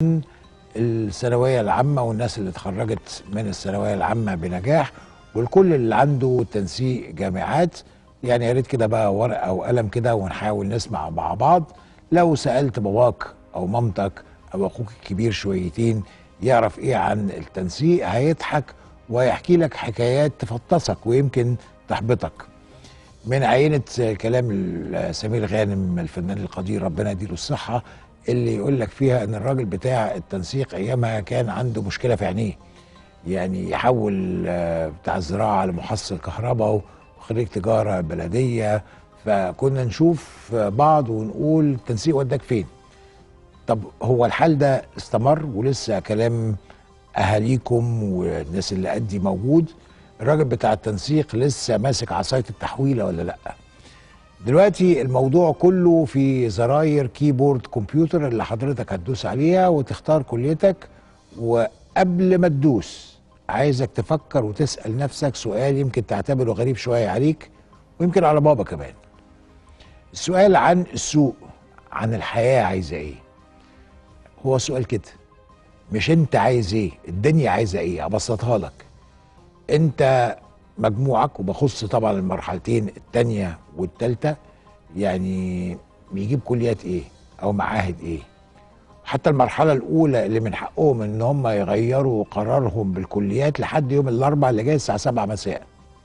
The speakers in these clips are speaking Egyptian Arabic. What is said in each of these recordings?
الثانويه العامه والناس اللي اتخرجت من الثانويه العامه بنجاح والكل اللي عنده تنسيق جامعات يعني يا ريت كده بقى ورقه وقلم كده ونحاول نسمع مع بعض لو سالت باباك او مامتك او اخوك الكبير شويتين يعرف ايه عن التنسيق هيضحك ويحكي لك حكايات تفطسك ويمكن تحبطك من عينة كلام سمير غانم الفنان القدير ربنا يديله الصحة اللي يقول لك فيها ان الراجل بتاع التنسيق ايامها كان عنده مشكلة في عينيه يعني يحول آه، بتاع الزراعة لمحصل كهرباء وخريج تجارة بلدية فكنا نشوف بعض ونقول التنسيق وداك فين طب هو الحال ده استمر ولسه كلام اهاليكم والناس اللي قدي موجود الراجل بتاع التنسيق لسه ماسك عصايه التحويله ولا لا دلوقتي الموضوع كله في زراير كيبورد كمبيوتر اللي حضرتك هتدوس عليها وتختار كليتك وقبل ما تدوس عايزك تفكر وتسال نفسك سؤال يمكن تعتبره غريب شويه عليك ويمكن على بابا كمان السؤال عن السوق عن الحياه عايزه ايه هو سؤال كده مش انت عايز ايه الدنيا عايزه ايه ابسطها لك انت مجموعك وبخص طبعا المرحلتين الثانيه والثالثه يعني بيجيب كليات ايه او معاهد ايه حتى المرحله الاولى اللي من حقهم ان هم يغيروا قرارهم بالكليات لحد يوم الاربعاء اللي جاي الساعه 7 مساء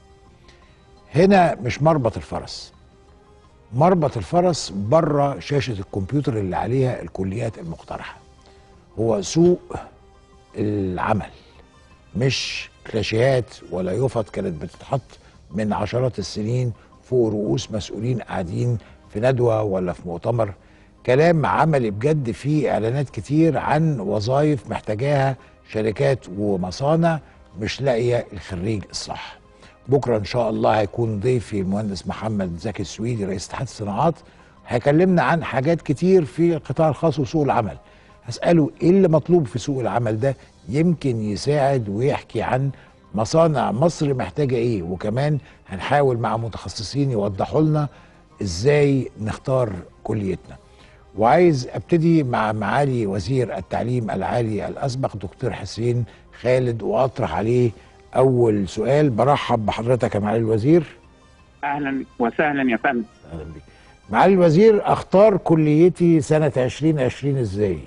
هنا مش مربط الفرس مربط الفرس بره شاشه الكمبيوتر اللي عليها الكليات المقترحه هو سوق العمل مش كلاشيهات ولا يفط كانت بتتحط من عشرات السنين فوق رؤوس مسؤولين قاعدين في ندوه ولا في مؤتمر كلام عملي بجد فيه اعلانات كتير عن وظائف محتاجاها شركات ومصانع مش لاقيه الخريج الصح بكره ان شاء الله هيكون ضيفي المهندس محمد زكي السويدي رئيس اتحاد الصناعات هيكلمنا عن حاجات كتير في القطاع الخاص وسوق العمل هسأله ايه اللي مطلوب في سوق العمل ده يمكن يساعد ويحكي عن مصانع مصر محتاجة ايه وكمان هنحاول مع متخصصين يوضحوا لنا ازاي نختار كليتنا وعايز ابتدي مع معالي وزير التعليم العالي الاسبق دكتور حسين خالد واطرح عليه اول سؤال برحب بحضرتك يا معالي الوزير اهلا وسهلا يا فندم اهلا بيك معالي الوزير اختار كليتي سنة 2020 ازاي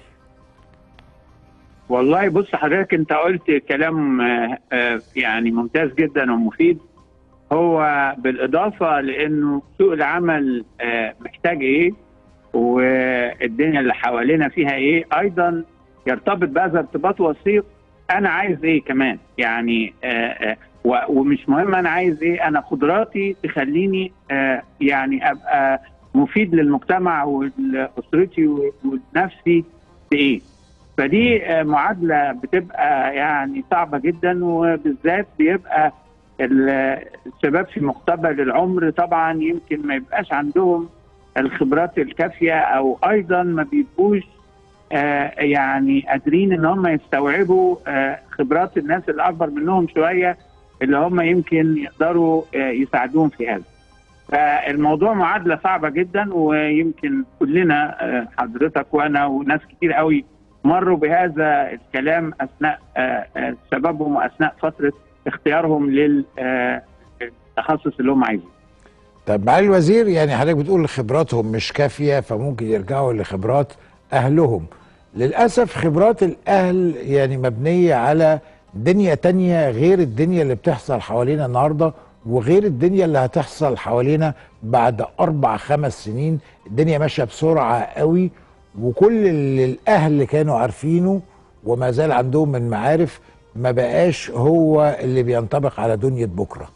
والله بص حضرتك انت قلت كلام آه، آه، يعني ممتاز جدا ومفيد هو بالاضافه لانه سوق العمل آه، محتاج ايه والدنيا اللي حوالينا فيها ايه ايضا يرتبط بهذا ارتباط وثيق انا عايز ايه كمان يعني آه، آه، و- ومش مهم انا عايز ايه انا قدراتي تخليني آه، يعني ابقى مفيد للمجتمع ولاسرتي ونفسي بايه فدي آه، معادله بتبقى يعني صعبه جدا وبالذات بيبقى ال- الشباب في مقتبل العمر طبعا يمكن ما يبقاش عندهم الخبرات الكافيه او ايضا ما بيبقوش آه، يعني قادرين ان هم يستوعبوا آه، خبرات الناس الاكبر منهم شويه اللي هم يمكن يقدروا آه، يساعدوهم في هذا. فالموضوع معادله صعبه جدا ويمكن كلنا آه، حضرتك وانا وناس كتير قوي مروا بهذا الكلام اثناء آه، آه، شبابهم واثناء فتره اختيارهم للتخصص اللي هم عايزينه. طب معالي الوزير يعني حضرتك بتقول خبراتهم مش كافيه فممكن يرجعوا لخبرات اهلهم للاسف خبرات الاهل يعني مبنيه على دنيا تانية غير الدنيا اللي بتحصل حوالينا النهارده وغير الدنيا اللي هتحصل حوالينا بعد اربع خمس سنين الدنيا ماشيه بسرعه قوي وكل اللي الاهل كانوا عارفينه وما زال عندهم من معارف ما بقاش هو اللي بينطبق على دنيا بكره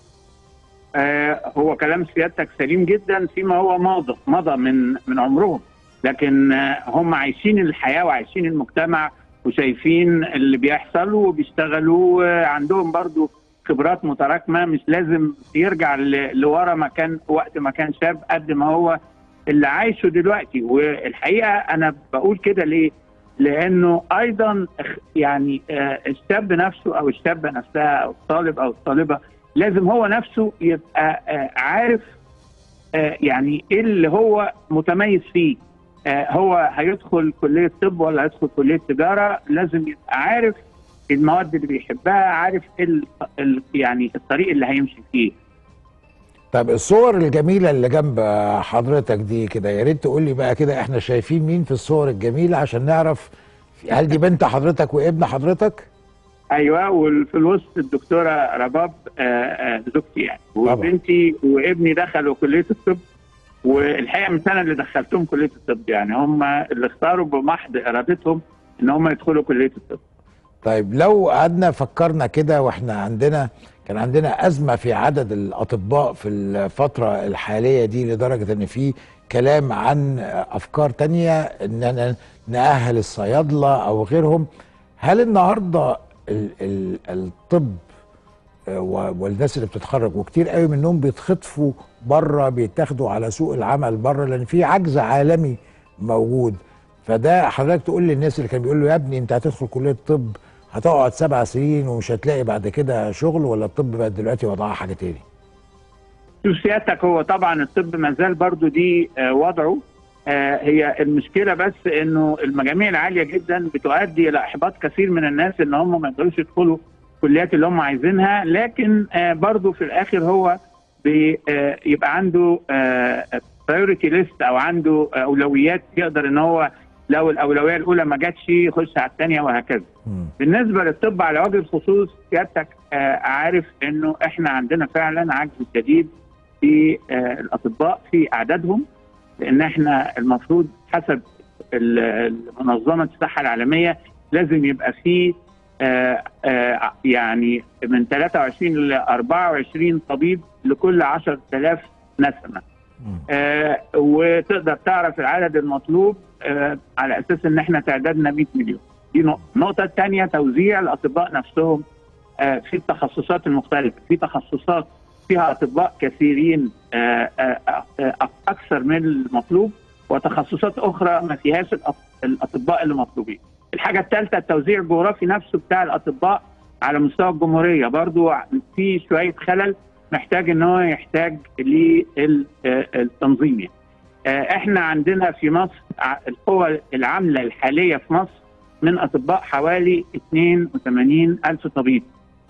آه، هو كلام سيادتك سليم جدا فيما هو ماضي مضى من من عمرهم لكن آه، هم عايشين الحياه وعايشين المجتمع وشايفين اللي بيحصل وبيشتغلوا آه، عندهم برضو خبرات متراكمه مش لازم يرجع ل- لورا ما كان وقت ما كان شاب قد ما هو اللي عايشه دلوقتي والحقيقه انا بقول كده ليه؟ لانه ايضا اخ- يعني آه، الشاب نفسه او الشابه نفسها او الطالب او الطالبه لازم هو نفسه يبقى آه، عارف آه، يعني ايه اللي هو متميز فيه آه، هو هيدخل كليه طب ولا هيدخل كليه تجاره لازم يبقى عارف المواد اللي بيحبها عارف ال ال يعني الطريق اللي هيمشي فيه طب الصور الجميله اللي جنب حضرتك دي كده يا ريت تقول لي بقى كده احنا شايفين مين في الصور الجميله عشان نعرف هل دي بنت حضرتك وابن حضرتك ايوه وفي الوسط الدكتوره رباب آه، آه، زوجتي يعني طبعا. وبنتي وابني دخلوا كليه الطب والحقيقه مش انا اللي دخلتهم كليه الطب يعني هم اللي اختاروا بمحض ارادتهم ان هم يدخلوا كليه الطب طيب لو قعدنا فكرنا كده واحنا عندنا كان عندنا أزمة في عدد الأطباء في الفترة الحالية دي لدرجة إن في كلام عن أفكار تانية إننا نأهل الصيادلة أو غيرهم هل النهاردة ال ال الطب آه، و- والناس اللي بتتخرج وكتير قوي منهم بيتخطفوا بره بيتاخدوا على سوق العمل بره لان في عجز عالمي موجود فده حضرتك تقول للناس اللي كان بيقول له يا ابني انت هتدخل كليه طب هتقعد سبع سنين ومش هتلاقي بعد كده شغل ولا الطب بقى دلوقتي وضعها حاجه تاني شوف سيادتك هو طبعا الطب ما زال برضو دي آه، وضعه آه، هي المشكله بس انه المجاميع العاليه جدا بتؤدي الى احباط كثير من الناس ان هم ما يقدروش يدخلوا الكليات اللي هم عايزينها لكن آه، برضو في الاخر هو بي- آه، يبقى عنده برايورتي ليست او عنده اولويات يقدر ان هو لو الاولويه الاولى ما جاتش يخش على الثانيه وهكذا مم. بالنسبه للطب على وجه الخصوص سيادتك آه، عارف انه احنا عندنا فعلا عجز شديد في آه، الاطباء في اعدادهم لان احنا المفروض حسب ال- منظمه الصحه العالميه لازم يبقى في آه، آه، يعني من 23 ل 24 طبيب لكل 10000 نسمه مم. آه، وتقدر تعرف العدد المطلوب آه، على اساس ان احنا تعدادنا 100 مليون دي نقطه النقطه الثانيه توزيع الاطباء نفسهم آه، في التخصصات المختلفه في تخصصات فيها اطباء كثيرين آه، آه، آه، اكثر من المطلوب وتخصصات اخرى ما فيهاش الأط- الاطباء اللي مطلوبين الحاجه الثالثه التوزيع الجغرافي نفسه بتاع الاطباء على مستوى الجمهوريه برضو في شويه خلل محتاج ان هو يحتاج للتنظيم يعني. آه، احنا عندنا في مصر ع- القوى العامله الحاليه في مصر من اطباء حوالي 82 الف طبيب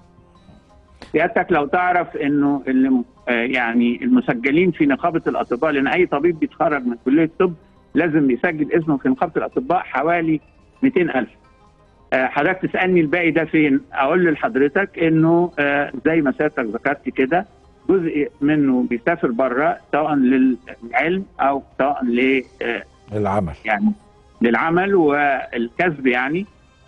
سيادتك لو تعرف انه اللي م- آه، يعني المسجلين في نقابه الاطباء لان اي طبيب بيتخرج من كليه الطب لازم يسجل اسمه في نقابه الاطباء حوالي 200 الف آه، حضرتك تسالني الباقي ده فين اقول لحضرتك انه آه، زي ما سيادتك ذكرت كده جزء منه بيسافر بره سواء للعلم او سواء ل آه، العمل يعني للعمل والكسب يعني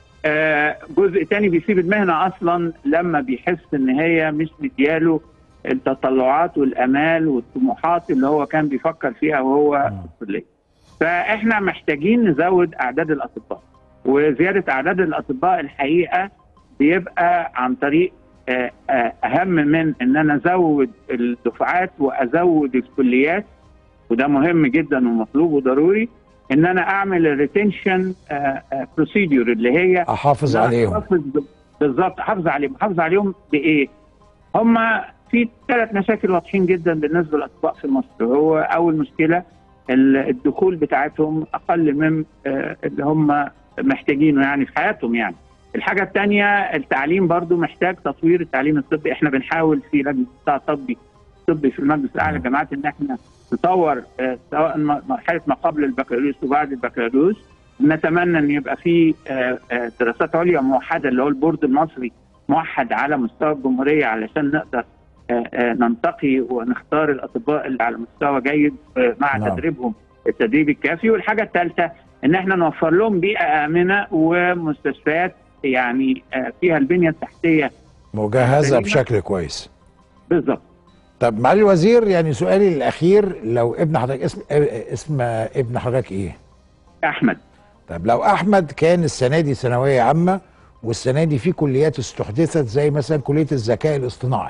آه، جزء تاني بيسيب المهنة أصلا لما بيحس إن هي مش مدياله التطلعات والآمال والطموحات اللي هو كان بيفكر فيها وهو مم. في الكلية فإحنا محتاجين نزود أعداد الأطباء وزيادة أعداد الأطباء الحقيقة بيبقى عن طريق آه، آه، أهم من إن أنا أزود الدفعات وأزود الكليات وده مهم جدا ومطلوب وضروري ان انا اعمل الريتنشن بروسيدور اللي هي احافظ إن أنا عليهم أحافظ ب- بالظبط احافظ عليهم احافظ عليهم بايه؟ هم في ثلاث مشاكل واضحين جدا بالنسبه للاطباء في مصر هو اول مشكله ال- الدخول بتاعتهم اقل من آه، اللي هم محتاجينه يعني في حياتهم يعني الحاجه الثانيه التعليم برضو محتاج تطوير التعليم الطبي احنا بنحاول في لجنه قطاع طبي طبي في المجلس الاعلى للجامعات ان احنا نطور آه، سواء م- مرحله ما قبل البكالوريوس وبعد البكالوريوس نتمنى ان يبقى في آه، آه، دراسات عليا موحده اللي هو البورد المصري موحد على مستوى الجمهوريه علشان نقدر آه، آه، ننتقي ونختار الاطباء اللي على مستوى جيد آه، مع نعم. تدريبهم التدريب الكافي والحاجه الثالثه ان احنا نوفر لهم بيئه امنه ومستشفيات يعني آه، فيها البنيه التحتيه مجهزه سليمة. بشكل كويس بالظبط طب معالي الوزير يعني سؤالي الاخير لو ابن حضرتك اسم آه، اسم ابن حضرتك ايه؟ احمد طب لو احمد كان السنه دي ثانويه عامه والسنه دي في كليات استحدثت زي مثلا كليه الذكاء الاصطناعي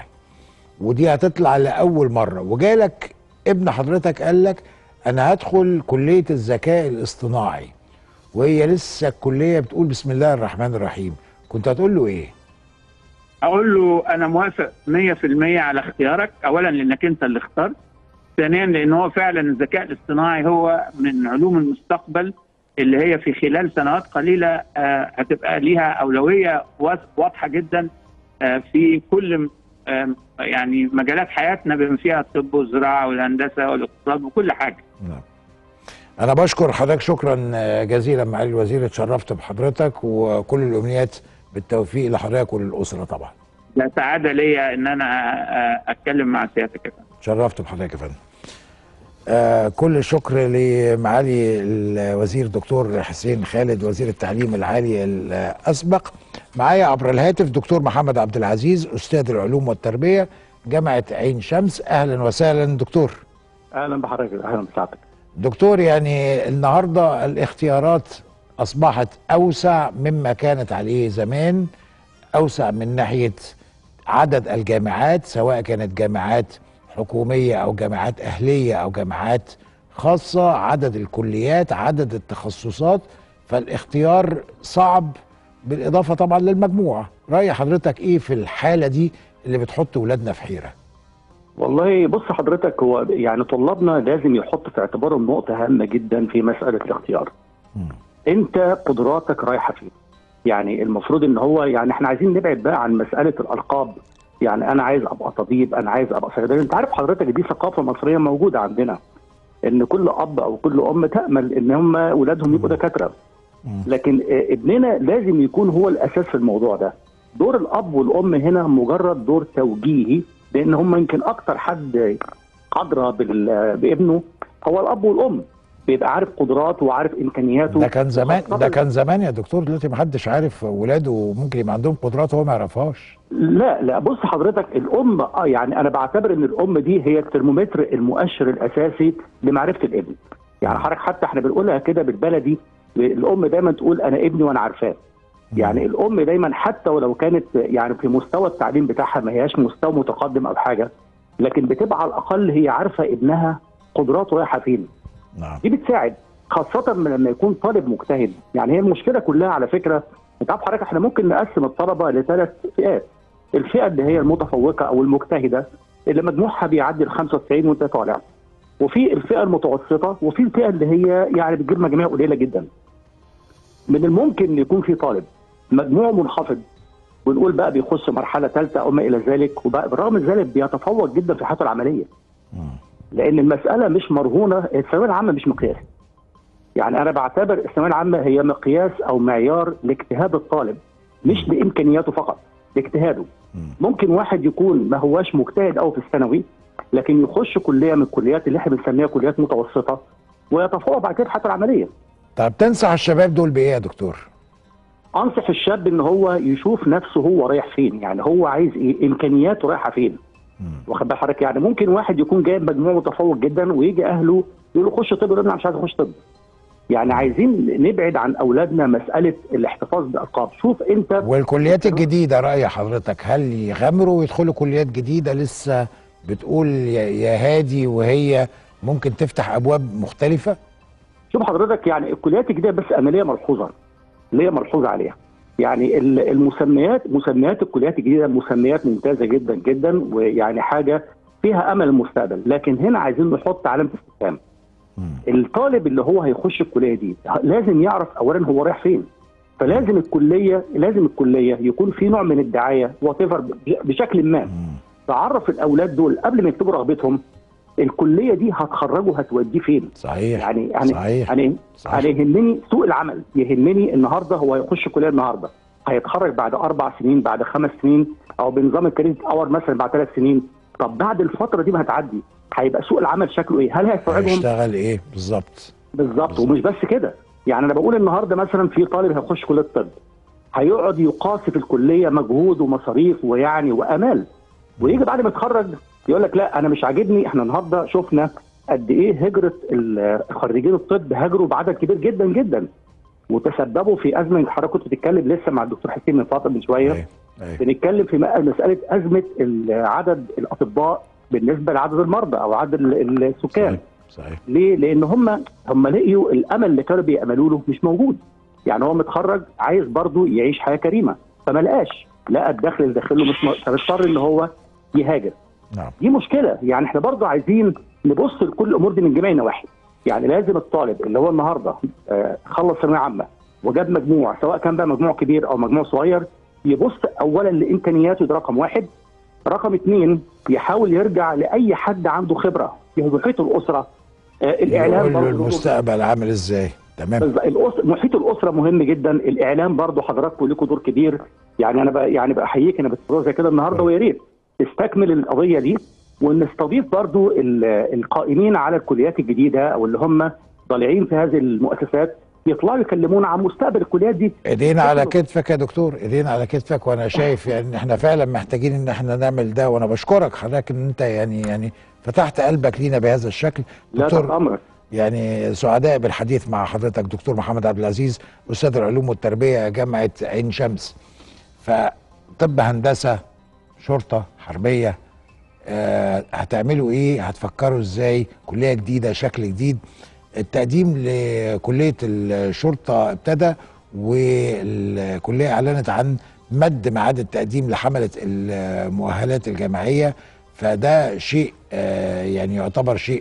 ودي هتطلع لاول مره وجالك ابن حضرتك قال لك انا هدخل كليه الذكاء الاصطناعي وهي لسه الكليه بتقول بسم الله الرحمن الرحيم كنت هتقول له ايه؟ اقول له انا موافق 100% على اختيارك اولا لانك انت اللي اخترت ثانيا لان هو فعلا الذكاء الاصطناعي هو من علوم المستقبل اللي هي في خلال سنوات قليله آه، هتبقى ليها اولويه واض- واضحه جدا آه، في كل آم، يعني مجالات حياتنا بما فيها الطب والزراعه والهندسه والاقتصاد وكل حاجه. نعم. انا بشكر حضرتك شكرا جزيلا معالي الوزير اتشرفت بحضرتك وكل الامنيات بالتوفيق لحضرتك وللاسره طبعا ده سعاده ليا ان انا آه، اتكلم مع سيادتك يا فندم. اتشرفت بحضرتك يا فندم آه كل الشكر لمعالي الوزير دكتور حسين خالد وزير التعليم العالي الاسبق معايا عبر الهاتف دكتور محمد عبد العزيز استاذ العلوم والتربيه جامعه عين شمس اهلا وسهلا دكتور اهلا بحضرتك اهلا بسعادتك دكتور يعني النهارده الاختيارات اصبحت اوسع مما كانت عليه زمان اوسع من ناحيه عدد الجامعات سواء كانت جامعات حكوميه او جامعات اهليه او جامعات خاصه عدد الكليات عدد التخصصات فالاختيار صعب بالاضافه طبعا للمجموعه راي حضرتك ايه في الحاله دي اللي بتحط ولادنا في حيره والله بص حضرتك هو يعني طلابنا لازم يحط في اعتبارهم نقطه هامه جدا في مساله الاختيار مم. انت قدراتك رايحه فين يعني المفروض ان هو يعني احنا عايزين نبعد بقى عن مساله الالقاب يعني انا عايز ابقى طبيب انا عايز ابقى صيدلي انت عارف حضرتك دي ثقافه مصريه موجوده عندنا ان كل اب او كل ام تامل ان هم اولادهم يبقوا دكاتره مم. لكن آه، ابننا لازم يكون هو الاساس في الموضوع ده دور الاب والام هنا مجرد دور توجيهي لان هم يمكن اكتر حد قدره بال- بابنه هو الاب والام بيبقى عارف قدراته وعارف امكانياته ده كان زمان ده وخاصة- كان زمان يا دكتور دلوقتي ما حدش عارف ولاده ممكن يبقى عندهم قدرات هو ما يعرفهاش لا لا بص حضرتك الام اه يعني انا بعتبر ان الام دي هي الترمومتر المؤشر الاساسي لمعرفه الابن يعني حضرتك حتى احنا بنقولها كده بالبلدي الام دايما تقول انا ابني وانا عارفاه يعني الام دايما حتى ولو كانت يعني في مستوى التعليم بتاعها ما هياش مستوى متقدم او حاجه لكن بتبقى على الاقل هي عارفه ابنها قدراته رايحه فين نعم دي بتساعد خاصة من لما يكون طالب مجتهد، يعني هي المشكلة كلها على فكرة انت عارف حضرتك احنا ممكن نقسم الطلبة لثلاث فئات. الفئة اللي هي المتفوقة أو المجتهدة اللي مجموعها بيعدي ال 95 وانت طالع. وفي الفئة المتوسطة وفي الفئة اللي هي يعني بتجيب مجاميع قليلة جدا. من الممكن ان يكون في طالب مجموعه منخفض ونقول بقى بيخش مرحلة ثالثة أو ما إلى ذلك وبقى بالرغم من ذلك بيتفوق جدا في حياته العملية. مم. لان المساله مش مرهونه الثانويه العامه مش مقياس يعني انا بعتبر الثانويه العامه هي مقياس او معيار لاجتهاد الطالب مش لامكانياته فقط لاجتهاده مم. ممكن واحد يكون ما هواش مجتهد قوي في الثانوي لكن يخش كليه من الكليات اللي احنا بنسميها كليات متوسطه ويتفوق بعد كده في حياته العمليه طب تنصح الشباب دول بايه يا دكتور؟ انصح الشاب ان هو يشوف نفسه هو رايح فين يعني هو عايز ايه امكانياته رايحه فين مم. واخد بال حضرتك يعني ممكن واحد يكون جايب مجموع متفوق جدا ويجي اهله يقولوا خش طب يقول انا مش عايز اخش طب يعني عايزين نبعد عن اولادنا مساله الاحتفاظ بالالقاب شوف انت والكليات الجديده راي حضرتك هل يغامروا ويدخلوا كليات جديده لسه بتقول يا يا هادي وهي ممكن تفتح ابواب مختلفه؟ شوف حضرتك يعني الكليات الجديده بس انا ليا ملحوظه ليا ملحوظه عليها يعني ال- المسميات مسميات الكليات الجديده مسميات ممتازه جدا جدا ويعني حاجه فيها امل المستقبل لكن هنا عايزين نحط علامه استفهام مم. الطالب اللي هو هيخش الكليه دي لازم يعرف اولا هو رايح فين فلازم الكليه لازم الكليه يكون في نوع من الدعايه وات بشكل ما مم. تعرف الاولاد دول قبل ما يكتبوا رغبتهم الكليه دي هتخرجه هتوديه فين صحيح يعني يعني صحيح يعني صحيح. انا يهمني سوق العمل يهمني النهارده هو هيخش كليه النهارده هيتخرج بعد اربع سنين بعد خمس سنين او بنظام الكريدت اور مثلا بعد ثلاث سنين طب بعد الفتره دي ما هتعدي هيبقى سوق العمل شكله ايه؟ هل هيستوعبهم؟ هيشتغل ايه بالظبط؟ بالظبط ومش بس كده يعني انا بقول النهارده مثلا في طالب هيخش كليه الطب هيقعد يقاسي في الكليه مجهود ومصاريف ويعني وامال ويجي بعد ما يتخرج يقول لك لا انا مش عاجبني احنا النهارده شفنا قد ايه هجره ال- خريجين الطب هاجروا بعدد كبير جدا جدا وتسببوا في ازمه حضرتك كنت بتتكلم لسه مع الدكتور حسين من فتره من شويه أيوة. أيوة. بنتكلم في م- مساله ازمه ال- عدد الاطباء بالنسبه لعدد المرضى او عدد ال- السكان صحيح صحيح ليه؟ لان هم هم لقيوا الامل اللي كانوا بيأملوا له مش موجود. يعني هو متخرج عايز برضه يعيش حياه كريمه فما لقاش لقى الدخل اللي داخله مش م- فاضطر ان هو يهاجر. نعم دي مشكله يعني احنا برضه عايزين نبص لكل الامور دي من جميع النواحي يعني لازم الطالب اللي هو النهارده آه، خلص ثانويه عامه وجاب مجموع سواء كان بقى مجموع كبير او مجموع صغير يبص اولا لامكانياته ده رقم واحد رقم اثنين يحاول يرجع لاي حد عنده خبره في محيط الاسره آه، الاعلام يقول له برضه المستقبل عامل ازاي تمام الأس... محيط الاسره مهم جدا الاعلام برضو حضراتكم لكم دور كبير يعني انا بقى يعني بحييك انا بتفرج زي كده النهارده ويا ريت تستكمل القضيه دي ونستضيف برضو ال- القائمين على الكليات الجديده او اللي هم ضالعين في هذه المؤسسات يطلعوا يكلمونا عن مستقبل الكليات دي ايدينا على كتفك يا دكتور ايدينا على كتفك وانا شايف يعني ان احنا فعلا محتاجين ان احنا نعمل ده وانا بشكرك حضرتك ان انت يعني يعني فتحت قلبك لينا بهذا الشكل لا تحت امرك يعني سعداء بالحديث مع حضرتك دكتور محمد عبد العزيز استاذ العلوم والتربيه جامعه عين شمس فطب هندسه شرطه حربيه آه هتعملوا ايه هتفكروا ازاي كليه جديده شكل جديد التقديم لكليه الشرطه ابتدى والكليه اعلنت عن مد ميعاد التقديم لحمله المؤهلات الجامعيه فده شيء آه يعني يعتبر شيء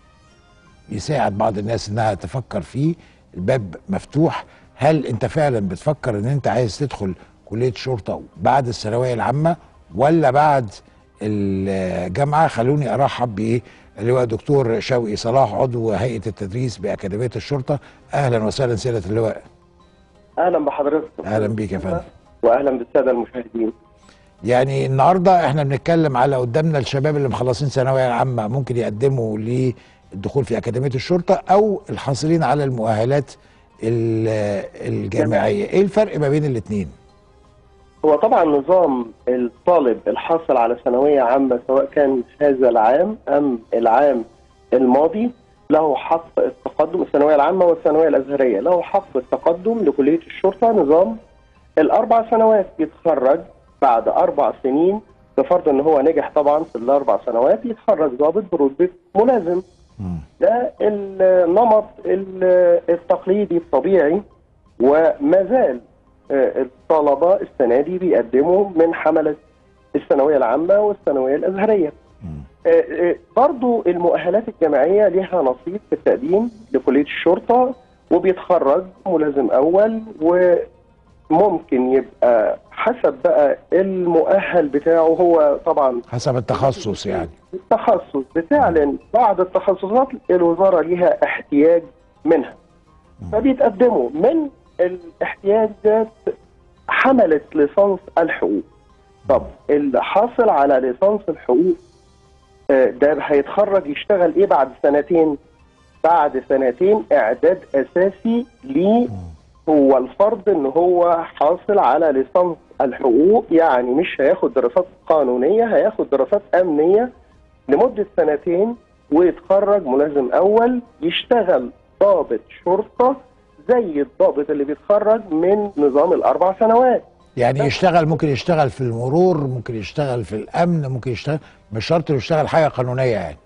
يساعد بعض الناس انها تفكر فيه الباب مفتوح هل انت فعلا بتفكر ان انت عايز تدخل كليه شرطه بعد الثانويه العامه ولا بعد الجامعه خلوني ارحب بايه اللواء دكتور شوقي صلاح عضو هيئه التدريس باكاديميه الشرطه اهلا وسهلا سياده اللواء اهلا بحضرتك اهلا بيك يا فندم واهلا بالساده المشاهدين يعني النهارده احنا بنتكلم على قدامنا الشباب اللي مخلصين ثانويه عامه ممكن يقدموا للدخول في اكاديميه الشرطه او الحاصلين على المؤهلات ال- الجامعيه ايه الفرق ما بين الاثنين هو طبعا نظام الطالب الحاصل على ثانويه عامه سواء كان هذا العام ام العام الماضي له حق التقدم الثانويه العامه والثانويه الازهريه له حق التقدم لكليه الشرطه نظام الاربع سنوات يتخرج بعد اربع سنين بفرض ان هو نجح طبعا في الاربع سنوات يتخرج ضابط برتبه ملازم مم. ده النمط ال- التقليدي الطبيعي وما زال آه، الطلبه السنه دي بيقدموا من حمله الثانويه العامه والثانويه الازهريه. مم. آه، آه، برضو المؤهلات الجامعيه لها نصيب في التقديم لكليه الشرطه وبيتخرج ملازم اول وممكن يبقى حسب بقى المؤهل بتاعه هو طبعا حسب التخصص يعني التخصص بتعلن بعض التخصصات الوزاره ليها احتياج منها فبيتقدموا من الاحتياج ده حمله ليسانس الحقوق طب اللي حاصل على ليسانس الحقوق آه، ده هيتخرج يشتغل ايه بعد سنتين بعد سنتين اعداد اساسي ليه هو الفرض ان هو حاصل على ليسانس الحقوق يعني مش هياخد دراسات قانونيه هياخد دراسات امنيه لمده سنتين ويتخرج ملازم اول يشتغل ضابط شرطه زي الضابط اللي بيتخرج من نظام الاربع سنوات يعني يشتغل ممكن يشتغل في المرور ممكن يشتغل في الامن ممكن يشتغل مش شرط إنه يشتغل حاجه قانونيه يعني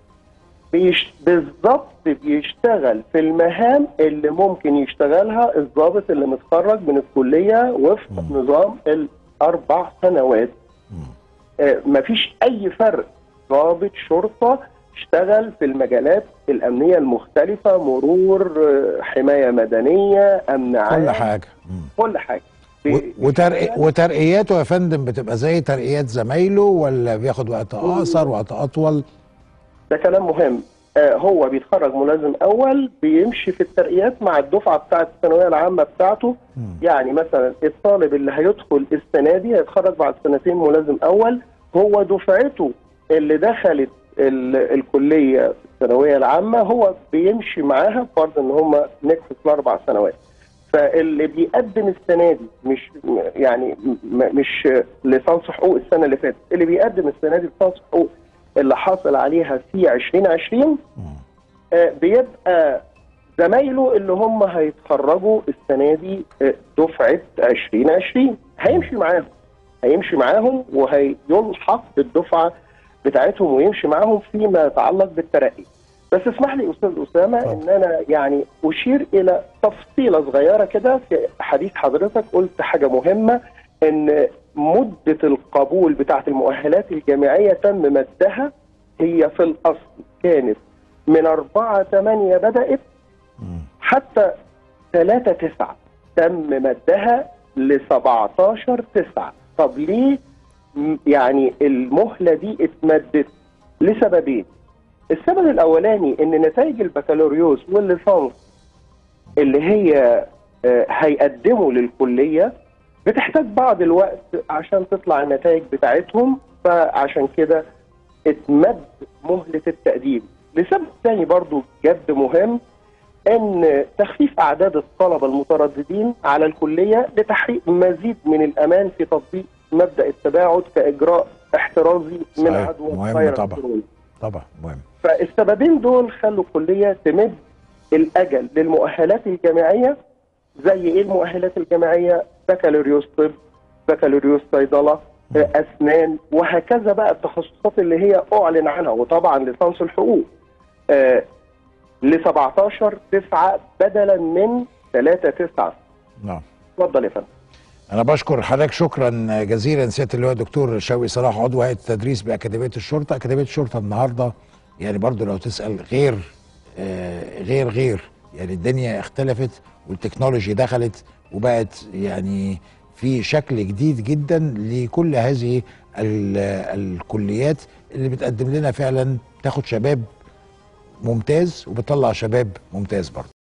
بيش بالظبط بيشتغل في المهام اللي ممكن يشتغلها الضابط اللي متخرج من الكليه وفق مم. نظام الاربع سنوات مم. آه، مفيش اي فرق ضابط شرطه اشتغل في المجالات الامنيه المختلفه مرور آه، حمايه مدنيه امن عام كل حاجه مم. كل حاجه و- وترقي وترقياته يا فندم بتبقى زي ترقيات زمايله ولا بياخد وقت اقصر وقت اطول ده كلام مهم آه هو بيتخرج ملازم اول بيمشي في الترقيات مع الدفعه بتاعه الثانويه العامه بتاعته مم. يعني مثلا الطالب اللي هيدخل السنه دي هيتخرج بعد سنتين ملازم اول هو دفعته اللي دخلت ال- الكليه في الثانويه العامه هو بيمشي معاها بفرض ان هم نجحوا في الاربع سنوات فاللي بيقدم السنه دي مش يعني م- مش ليسانس حقوق السنه اللي فاتت اللي بيقدم السنه دي ليسانس حقوق اللي حاصل عليها في 2020 مم. آه، بيبقى زمايله اللي هم هيتخرجوا السنه دي آه، دفعه 2020 هيمشي معاهم هيمشي معاهم وهيلحق بالدفعه بتاعتهم ويمشي معاهم فيما يتعلق بالترقي بس اسمح لي استاذ اسامه اتفضل. ان انا يعني اشير الى تفصيله صغيره كده في حديث حضرتك قلت حاجه مهمه ان مده القبول بتاعه المؤهلات الجامعيه تم مدها هي في الاصل كانت من 4 8 بدات حتى 3 9 تم مدها ل 17 9 طب ليه م- يعني المهله دي اتمدت لسببين السبب الاولاني ان نتائج البكالوريوس والليسانس اللي هي آه، هيقدموا للكليه بتحتاج بعض الوقت عشان تطلع النتائج بتاعتهم فعشان كده اتمد مهله التقديم لسبب تاني برضو جد مهم ان تخفيف اعداد الطلبه المترددين على الكليه لتحقيق مزيد من الامان في تطبيق مبدا التباعد كاجراء احترازي من صحيح. عدوى مهم فيروس طبعا. كورونا. طبعا مهم فالسببين دول خلوا الكليه تمد الاجل للمؤهلات الجامعيه زي ايه المؤهلات الجامعيه؟ بكالوريوس طب، بكالوريوس صيدله، آه، اسنان وهكذا بقى التخصصات اللي هي اعلن عنها وطبعا ليسانس الحقوق. آه ل 17 9 بدلا من 3 9 نعم اتفضل يا فندم. انا بشكر حضرتك شكرا جزيلا سياده اللواء دكتور شوقي صلاح عضو هيئه التدريس باكاديميه الشرطه اكاديميه الشرطه النهارده يعني برضو لو تسال غير آه غير غير يعني الدنيا اختلفت والتكنولوجي دخلت وبقت يعني في شكل جديد جدا لكل هذه ال- الكليات اللي بتقدم لنا فعلا تاخد شباب ممتاز وبتطلع شباب ممتاز برضه